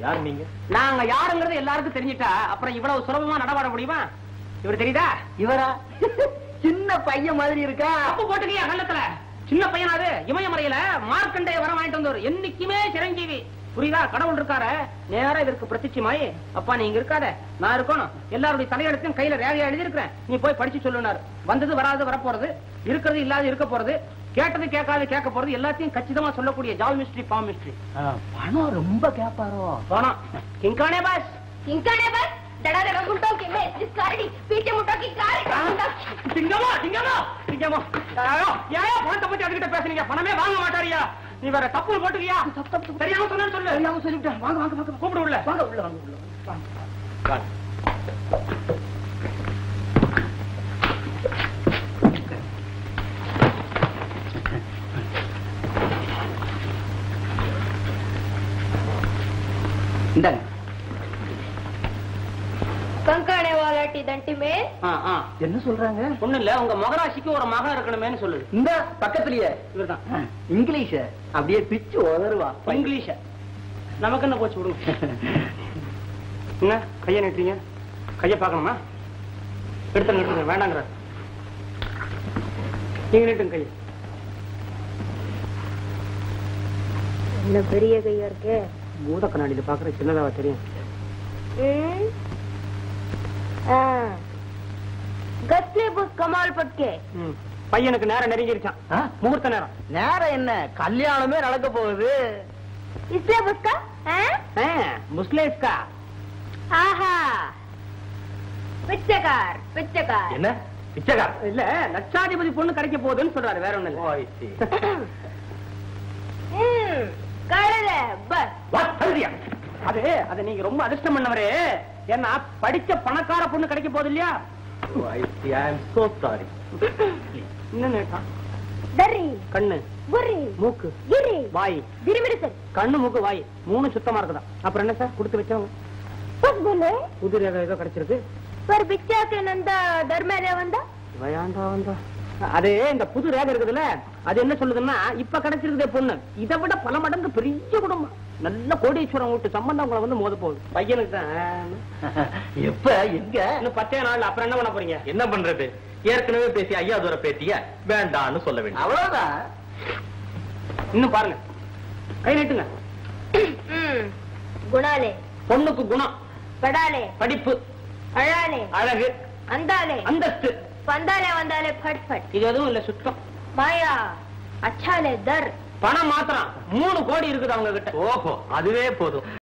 யார் நீங்க நாங்க யாருங்கிறது எல்லாருக்கும் தெரிஞ்சிட்டா அப்புறம் இவ்வளவு சுலபமா நடமாட முடியுமா இவர் தெரியுதா இவரா சின்ன பையன் மாதிரி இருக்கா தப்பு போட்டுக்கியா கள்ளத்துல சின்ன பையனாது இமயமலையில மார்க்கண்டே வர வாங்கிட்டு வந்தவர் என்னைக்குமே சிரஞ்சீவி புரியுதா கடவுள் இருக்கார நேரா இதற்கு பிரத்யட்சமாயி அப்பா நீங்க இருக்காத நான் இருக்கணும் எல்லாருடைய தலையெழுத்தையும் கையில ரேகையா எழுதி இருக்கிறேன் நீ போய் படிச்சு சொல்லுனாரு வந்தது வராது வரப்போறது இருக்கிறது இல்லாத இருக்க போறது கேட்டது கேட்காது கேட்க போறது எல்லாத்தையும் கச்சிதமா சொல்லக்கூடிய ஜால் மிஸ்ட்ரி பாம் மிஸ்ட்ரி பணம் ரொம்ப கேப்பாரோ போனோம் கிங்கானே பாஸ் इंकाने बस डरा डरा गुंडों की मैं जिस गाड़ी पीछे मुंडों की कार திங்கமா திங்கமா திங்கமா ஐயோ ஏன் பணத்தை பத்தி அதுகிட்ட பேசுறீங்க பணமே வாங்க மாட்டாரியா நீ வேற தப்பு போட்டுக்கியா தெரியாம சொன்னு சொல்லு தெரியாம சொல்லிவிட்டேன் வாங்க வாங்க வாங்க கூப்பிடு உள்ள வாங்க உள்ள வாங்க உள்ள வாங்க. இந்தாங்க कंकाने वाला टी दंटी में ஆ, ஆ. என்ன சொல்றாங்க ஒண்ணும் இல்ல உங்க மகராசிக்கு ஒரு மகன் இருக்கணுமேன்னு சொல்லுது இந்த பக்கத்துலயே இவர்தான் ஆ, இங்கிலீஷ அப்படியே பிச்சு உதருவா இங்கிலீஷ நமக்கு என்ன போச்சு விடுங்க என்ன கைய நீட்டுறீங்க கைய பார்க்கணுமா எடுத்து நிறுத்துங்க வேண்டாங்கிற நீங்க நீட்டுங்க கையை என்ன பெரிய கையா இருக்கே பூத கண்ணாடியில பாக்குற சின்னதாவா தெரியும் गसले बुस कमाल पटके ம். பையனுக்கு நேரம் நெருங்கிருச்சான் ஆ? முகூர்த்த நேரம் நேரம் என்ன கல்யாணமே நடக்க போகுது इसलिए बुसका ஆ, முஸ்லேஸ்கா आहा पिच्चकार पिच्चकार என்ன பிச்சைக்கார இல்ல லட்சாதிபதி பொண்ணு கிடைக்க போகுதுன்னு சொல்றாரு வேற ஒண்ணு இல்ல हम्म कड़ल है बस அது அது நீங்க ரொம்ப அதிர்ஷ்டம் பண்ணவரே ஏன்னா படிச்ச பணக்கார பொண்ணு கிடைக்க போகுது இல்லையா சாரி இன்னும் நேட்டான். दर्री கண்ணு बुर्री மூக்கு गिरी வாய் गिरी सर கண்ணு மூக்கு வாய் மூணு சுத்தமா இருக்குதா அப்புறம் என்ன சார் கொடுத்து வச்சவங்க बस बोले புது ரேகை ஏதோ கிடைச்சிருக்கு पर बिच्चा के नंदा दर में वंदा வயாண்டா வந்தா அது இந்த புது ரேகை இருக்குதுல்ல அது என்ன சொல்லுதுன்னா இப்ப கிடைச்சிருக்குதே பொண்ணு இதை விட பல மடங்கு பெரிய குடும்பம் நல்ல கோடீஸ்வரம் வீட்டு சம்பந்தம் உங்களை வந்து மோத போகுது பையனுக்கு தான் எப்ப எங்க இன்னும் பத்தே நாள் அப்புறம் என்ன பண்ண போறீங்க என்ன பண்றது ஏற்கனவே பேசி ஐயா தூர பேத்திய வேண்டான்னு சொல்ல வேண்டும் அவ்வளவுதான் இன்னும் பாருங்க கை நீட்டுங்க गुणाले பொண்ணுக்கு குணம் पढ़ाले படிப்பு अड़ाले அழகு अंदाले அந்தஸ்து पंदाले वंदाले फट फट இது எதுவும் இல்ல சுத்தம் माया अच्छा ले दर பணம் மாத்திரம் மூணு கோடி இருக்குது அவங்க கிட்ட ஓஹோ அதுவே போதும்